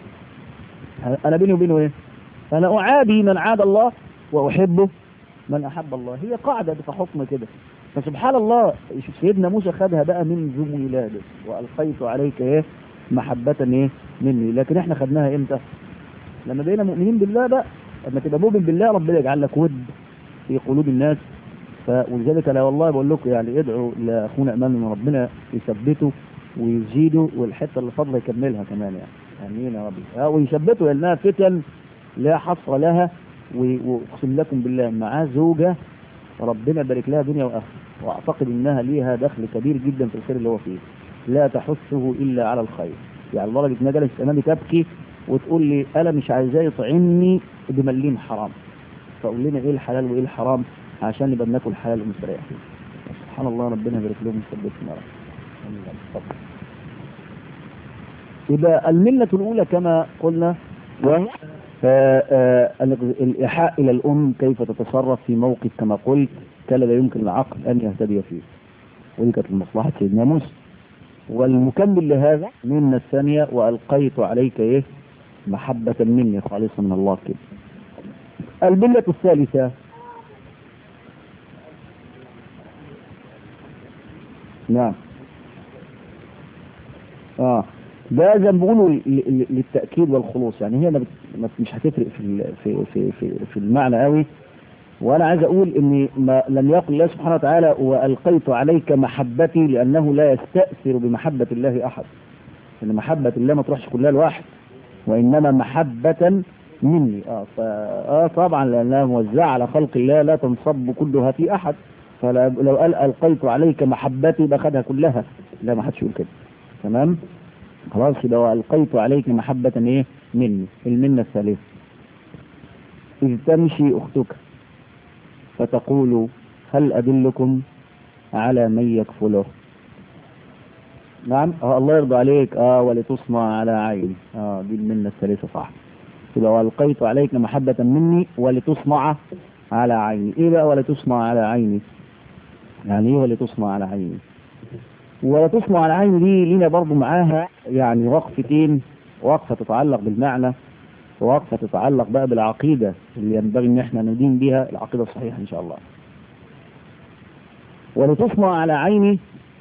أنا بيني وبينه إيه أنا أعادي من عاد الله وأحبه من أحب الله هي قاعدة كحكم كده فسبحان الله سيدنا موسى خدها بقى من ذو ولاده وألقيت عليك إيه محبة إيه مني لكن إحنا خدناها إمتى لما بقينا مؤمنين بالله بقى لما تبقى مؤمن بالله ربنا يجعل لك ود في قلوب الناس ولذلك لا والله بقول لكم يعني ادعوا لاخونا امام ان ربنا يثبته ويزيده والحته اللي فاضله يكملها كمان يعني امين يا رب ويثبته لانها فتن لا حصر لها واقسم لكم بالله معاه زوجه ربنا يبارك لها دنيا واخره واعتقد انها ليها دخل كبير جدا في الخير اللي هو فيه لا تحثه الا على الخير يعني لدرجه انها جلست امامي تبكي وتقول لي انا مش عايزاه يطعمني بمليم حرام فقول لنا ايه الحلال وايه الحرام عشان نبقى بناكل حلال ومستريحين سبحان الله ربنا يبارك لهم ويثبتهم يا رب يبقى الملة الأولى كما قلنا الإيحاء إلى الأم كيف تتصرف في موقف كما قلت كان لا يمكن العقل أن يهتدي فيه ودي كانت المصلحة سيدنا موسى والمكمل لهذا منا الثانية وألقيت عليك إيه محبة مني خالصة من الله كده الملة الثالثة نعم اه ده زي ما بيقولوا للتأكيد والخلوص يعني هي ما مش هتفرق في في في في, في المعنى قوي وانا عايز اقول ان ما لم يقل الله سبحانه وتعالى والقيت عليك محبتي لانه لا يستأثر بمحبة الله احد ان محبة الله ما تروحش كلها لواحد وانما محبة مني اه, آه طبعا لانها موزعة على خلق الله لا تنصب كلها في احد فلو قال القيت عليك محبتي باخدها كلها لا ما حدش يقول كده تمام خلاص يبقى والقيت عليك محبة ايه مني المنة الثالثة إذ تمشي أختك فتقول هل أدلكم على من يكفله نعم آه الله يرضى عليك اه ولتصنع على عيني اه دي المنة الثالثة صح يبقى والقيت عليك محبة مني ولتصنع على عيني ايه بقى ولتصنع على عيني يعني ايه ولتصنع على عيني وتصنع على عيني دي لينا برضو معاها يعني وقفتين وقفة تتعلق بالمعنى ووقفة تتعلق بقى بالعقيدة اللي ينبغي ان احنا ندين بها العقيدة الصحيحة ان شاء الله ولتصنع على عيني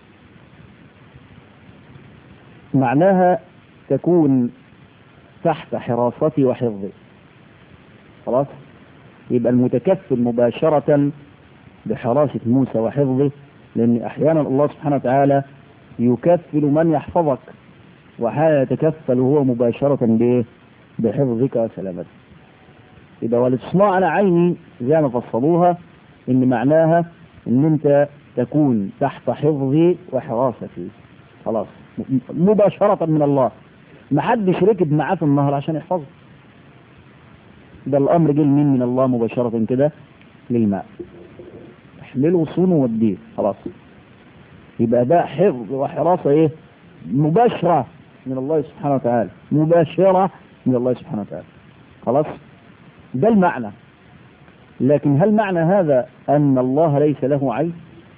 معناها تكون تحت حراستي وحفظي خلاص يبقى المتكفل مباشرة بحراسة موسى وحفظه لأن أحيانا الله سبحانه وتعالى يكفل من يحفظك وحال يتكفل هو مباشرة بإيه؟ بحفظك وسلامتك يبقى ولتصنع على عيني زي ما فصلوها إن معناها إن أنت تكون تحت حفظي وحراستي خلاص مباشرة من الله ما حدش ركب معاه في النهر عشان يحفظه ده الامر جه لمين من الله مباشرة كده للماء احمله صونه وديه خلاص يبقى ده حفظ وحراسة ايه مباشرة من الله سبحانه وتعالى مباشرة من الله سبحانه وتعالى خلاص ده المعنى لكن هل معنى هذا أن الله ليس له عين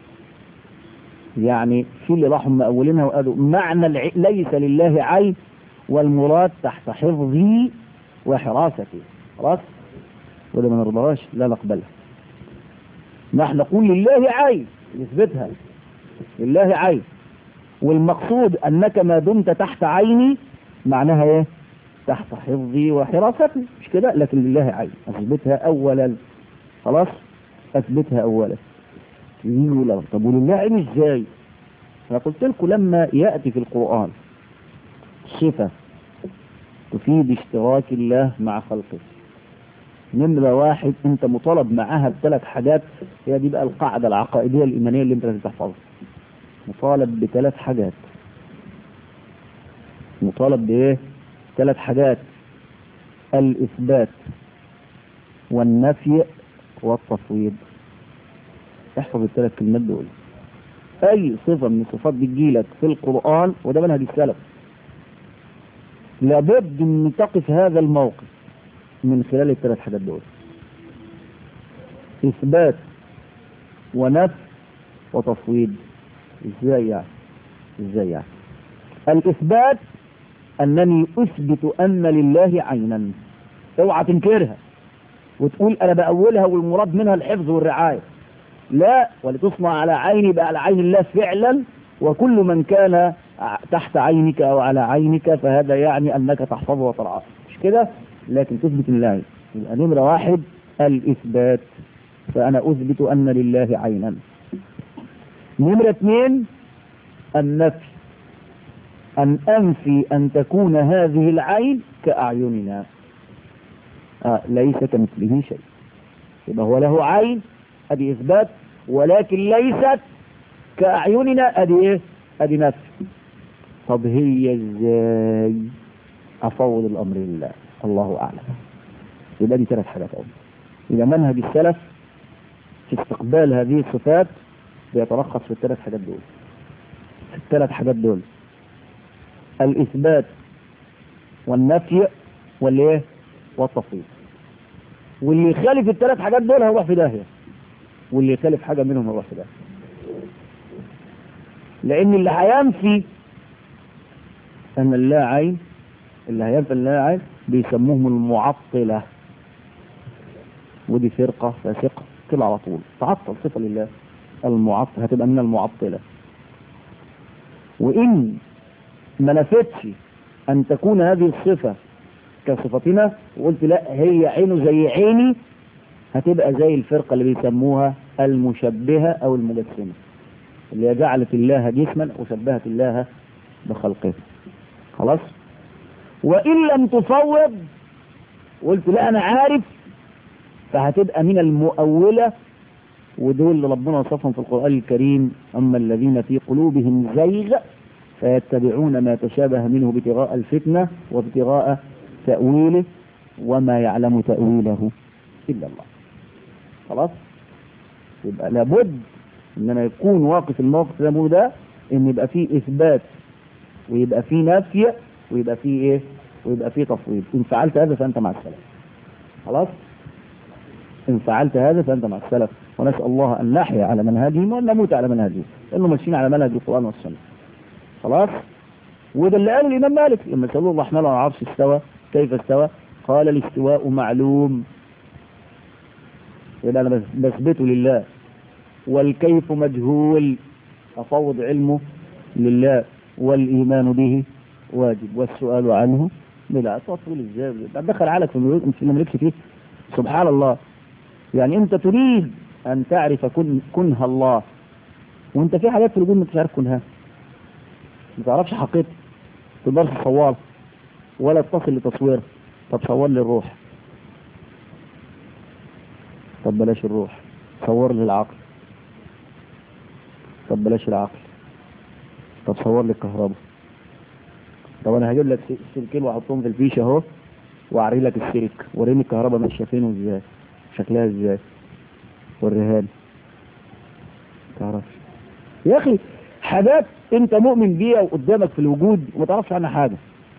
يعني في اللي راحوا مأولينها وقالوا معنى الع... ليس لله عين والمراد تحت حفظه وحراسته خلاص وده ما نرضاهاش لا نقبلها نحن نقول لله عين نثبتها لله عين والمقصود أنك ما دمت تحت عيني معناها ايه تحت حفظي وحراستي مش كده لكن لله عين أثبتها أولا خلاص أثبتها أولا يقولوا لا طب ولله عين ازاي أنا قلت لكم لما يأتي في القرآن صفة تفيد اشتراك الله مع خلقه نمرة واحد انت مطالب معاها بثلاث حاجات هي دي بقى القاعدة العقائدية الإيمانية اللي انت لازم تحفظها مطالب بثلاث حاجات مطالب بايه ثلاث حاجات الإثبات والنفي والتفويض احفظ الثلاث كلمات دول أي صفة من الصفات بتجيلك في القرآن وده منهج السلف لابد من تقف هذا الموقف من خلال الثلاث حاجات دول إثبات ونفي وتفويض ازاي يعني ازاي يعني الإثبات أنني أثبت أن لله عينا اوعى تنكرها وتقول أنا بأولها والمراد منها الحفظ والرعاية لا ولتصنع على عيني بقى على عين الله فعلا وكل من كان تحت عينك أو على عينك فهذا يعني أنك تحفظه وترعاه مش كده لكن تثبت الله يبقى نمرة واحد الإثبات فأنا أثبت أن لله عينا نمرة اثنين النفي أن أنفي أن تكون هذه العين كأعيننا آه ليس كمثله شيء يبقى هو له عين أدي إثبات ولكن ليست كأعيننا أدي إيه أدي نفي طب هي إزاي أفوض الأمر لله الله أعلم يبقى دي ثلاث حاجات أول إذا منهج السلف في استقبال هذه الصفات بيترخص في الثلاث حاجات دول في الثلاث حاجات دول الإثبات والنفي والإيه والتفويض واللي يخالف الثلاث حاجات دول هيروح في داهية واللي يخالف حاجة منهم هيروح في داهية لأن اللي هينفي أن الله عين اللي هينفي أن الله عين بيسموهم المعطلة ودي فرقة فاسقة كده على طول تعطل صفة لله المعطل هتبقى من المعطلة وإن ما نفتش أن تكون هذه الصفة كصفتنا وقلت لا هي عينه زي عيني هتبقى زي الفرقة اللي بيسموها المشبهة أو المجسمة اللي جعلت الله جسما وشبهت الله بخلقه خلاص وإن لم تفوض قلت لا أنا عارف فهتبقى من المؤولة ودول اللي ربنا وصفهم في القرآن الكريم أما الذين في قلوبهم زيغ فيتبعون ما تشابه منه ابتغاء الفتنة وابتغاء تأويله وما يعلم تأويله إلا الله خلاص يبقى لابد ان انا يكون واقف الموقف ده ده ان يبقى فيه اثبات ويبقى فيه نفي ويبقى فيه ايه ويبقى فيه تفويض ان فعلت هذا فانت مع السلف خلاص ان فعلت هذا فانت مع السلف ونسال الله ان نحيا على منهجهم وان نموت على منهجهم لانه ماشيين على منهج القران والسنه خلاص وده اللي قاله الامام مالك لما سالوه الرحمن على العرش استوى كيف استوى قال الاستواء معلوم يبقى انا بثبته لله والكيف مجهول افوض علمه لله والايمان به واجب والسؤال عنه بدعة تقول ازاي دخل عقلك في اللي مالكش فيه سبحان الله يعني انت تريد ان تعرف كن كنه الله وانت في حاجات في الوجود ما عارف كنها ما تعرفش حقيقته ما تقدرش تصورها ولا تصل لتصويرها طب صور لي الروح طب بلاش الروح صور لي العقل طب بلاش العقل طب صور لي الكهرباء طب انا هجيب لك سلكين واحطهم في الفيشه اهو واعري لك السلك وريني الكهرباء ماشيه فين وازاي شكلها ازاي وريها لي تعرفش يا اخي حاجات انت مؤمن بيها وقدامك في الوجود وما تعرفش عنها حاجه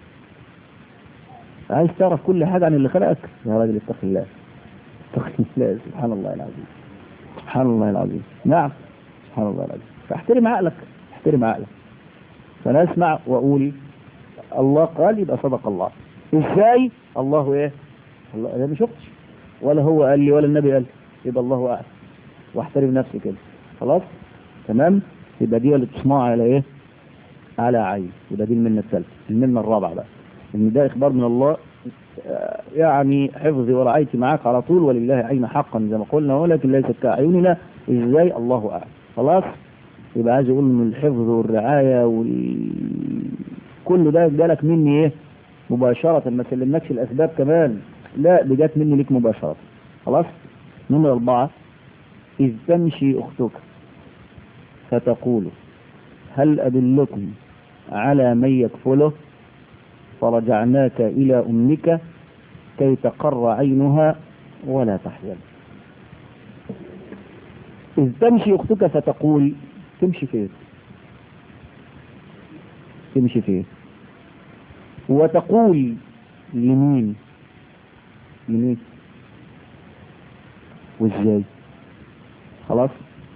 عايز تعرف كل حاجه عن اللي خلقك يا راجل اتق الله اتق الله سبحان الله العظيم سبحان الله العظيم نعم سبحان الله العظيم فاحترم عقلك احترم عقلك فانا اسمع واقول الله قال يبقى صدق الله ازاي الله ايه الله انا ما شفتش ولا هو قال لي ولا النبي قال لي. يبقى الله اعلم واحترم نفسي كده خلاص تمام يبقى دي اللي تسمعها على ايه على عين يبقى دي المنه الثالثه المنه الرابعه بقى ان ده اخبار من الله آه، يعني حفظي ورعايتي معاك على طول ولله عين حقا زي ما قلنا ولكن ليست كاعيننا ازاي الله اعلم خلاص يبقى عايز اقول ان الحفظ والرعايه وال كل ده جالك مني ايه مباشره ما سلمناكش الاسباب كمان لا دي جت مني ليك مباشره خلاص نمرة أربعة إذ تمشي أختك فتقول هل أدلكم على من يكفله فرجعناك إلى أمك كي تقر عينها ولا تحزن إذ تمشي أختك فتقول تمشي فين تمشي فين وتقول لمين لمين وازاي خلاص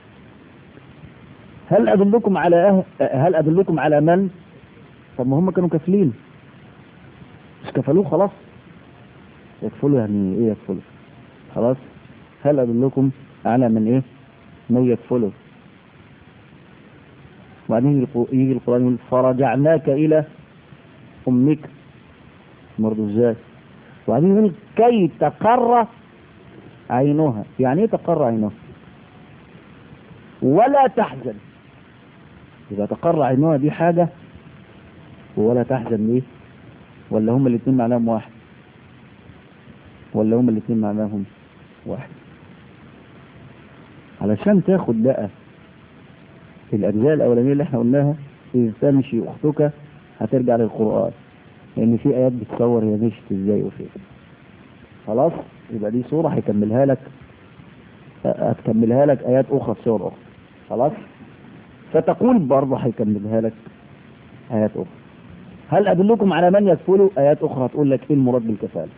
هل ادلكم على أه... هل ادلكم على من طب ما هم كانوا كافلين مش كفلوه خلاص يكفلوا يعني ايه يكفلوا خلاص هل ادلكم على من ايه من يكفله وبعدين يجي- يجي القرآن يقول فرجعناك إلى أمك برضه ازاي وبعدين يقول كي تقر عينها يعني ايه تقر عينها ولا تحزن إذا تقر عينها دي حاجة ولا تحزن ليه ولا هما الاثنين معناهم واحد ولا هما الاثنين معناهم واحد علشان تاخد بقى الأجزاء الأولانية اللي احنا قلناها إذ تمشي أختك هترجع للقرآن لأن في آيات بتصور هي مشت إزاي وفين خلاص يبقى دي صورة هيكملها لك هتكملها لك آيات أخرى في سور أخرى خلاص فتقول برضه هيكملها لك آيات أخرى هل أدلكم على من يكفله آيات أخرى تقول لك إيه المراد بالكفالة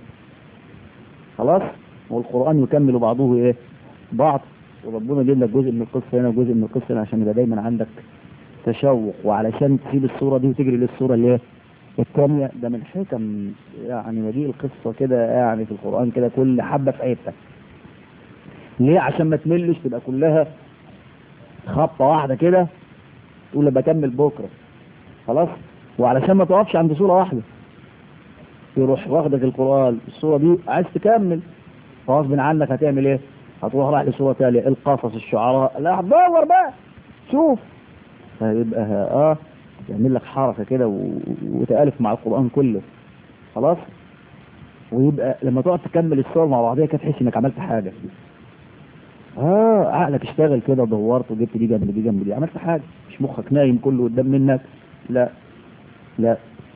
خلاص والقرآن يكمل بعضه إيه بعض وربنا يجيب لك جزء من القصة هنا وجزء من القصة هنا عشان يبقى دايما عندك تشوق وعلشان تسيب الصورة دي وتجري للصورة اللي هي الثانية ده من حكم يعني مجيء القصة كده يعني في القرآن كده كل حبة في حتة ليه عشان ما تملش تبقى كلها خبطة واحدة كده تقول بكمل بكرة خلاص وعلشان ما تقفش عند صورة واحدة يروح واخدك القرآن الصورة دي عايز تكمل غصب عنك هتعمل ايه هتروح رايح لصورة تالية القصص الشعراء لا هتدور بقى شوف فيبقى اه يعمل لك حركة كده و- وتألف مع القرآن كله خلاص ويبقى لما تقعد تكمل الصور مع بعضيها كده تحس انك عملت حاجة اه عقلك اشتغل كده دورت وجبت دي جنب دي جنب دي عملت حاجة مش مخك نايم كله قدام منك لا لا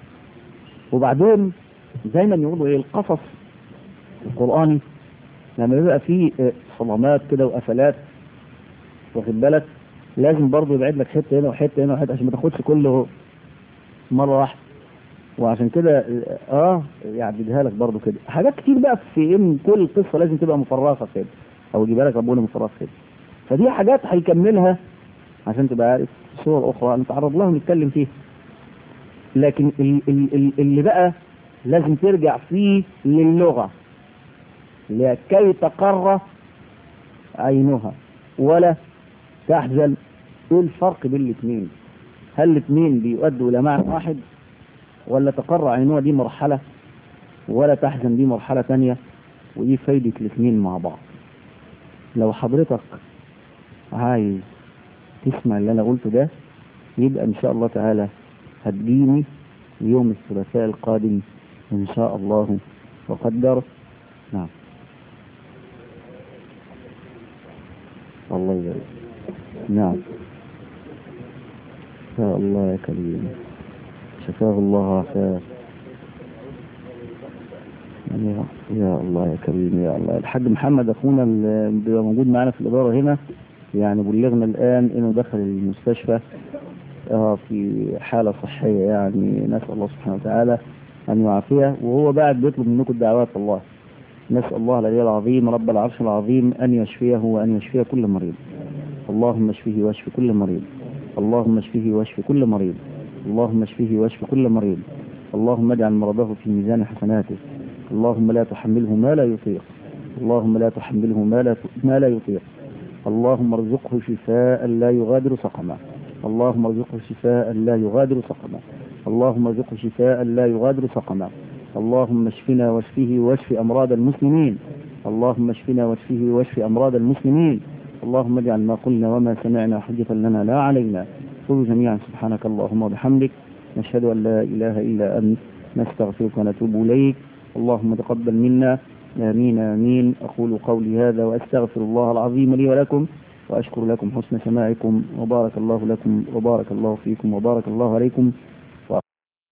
وبعدين دايما يقولوا ايه القصص القرآني لما بيبقى فيه آه، صدمات كده وقفلات واخد بالك لازم برضه يبعد لك حته هنا وحته هنا وحته عشان ما تاخدش كله مره واحده وعشان كده اه يعددها لك برضه كده حاجات كتير بقى في ان كل قصه لازم تبقى مفرغه كده او يجيبها لك ربنا مفرغ كده فدي حاجات هيكملها عشان تبقى عارف صور اخرى نتعرض لها ونتكلم فيها لكن ال- ال- ال- اللي بقى لازم ترجع فيه للغه لكي تقر عينها ولا تحزن ايه الفرق بين الاثنين هل الاثنين بيؤدوا الى معنى واحد ولا تقر عينها دي مرحلة ولا تحزن دي مرحلة تانية ودي فايدة الاثنين مع بعض لو حضرتك عايز تسمع اللي انا قلته ده يبقى ان شاء الله تعالى هتجيني يوم الثلاثاء القادم ان شاء الله وقدر نعم الله يبارك نعم شاء الله يا كريم شفاه الله وعافاه يا يا الله يا كريم يا الله الحاج محمد اخونا اللي بيبقى موجود معانا في الاداره هنا يعني بلغنا الان انه دخل المستشفى آه في حاله صحيه يعني نسال الله سبحانه وتعالى ان يعافيه وهو بعد بيطلب منكم الدعوات الله نسال الله العلي العظيم رب العرش العظيم ان يشفيه وان يشفي كل مريض اللهم اشفه واشف كل مريض اللهم اشفه واشف كل مريض اللهم اشفه واشف كل مريض اللهم اجعل مرضه في ميزان حسناته اللهم لا تحمله ما لا يطيق اللهم لا تحمله ما لا ما لا يطيق اللهم ارزقه شفاء لا يغادر سقما اللهم ارزقه شفاء لا يغادر سقما اللهم ارزقه شفاء لا يغادر سقما اللهم اشفنا واشفه واشف امراض المسلمين اللهم اشفنا واشفه واشف امراض المسلمين اللهم اجعل ما قلنا وما سمعنا حجة لنا لا علينا قل جميعا سبحانك اللهم وبحمدك نشهد ان لا اله الا انت نستغفرك ونتوب اليك اللهم تقبل منا امين امين اقول قولي هذا واستغفر الله العظيم لي ولكم واشكر لكم حسن سماعكم وبارك الله لكم وبارك الله فيكم وبارك الله عليكم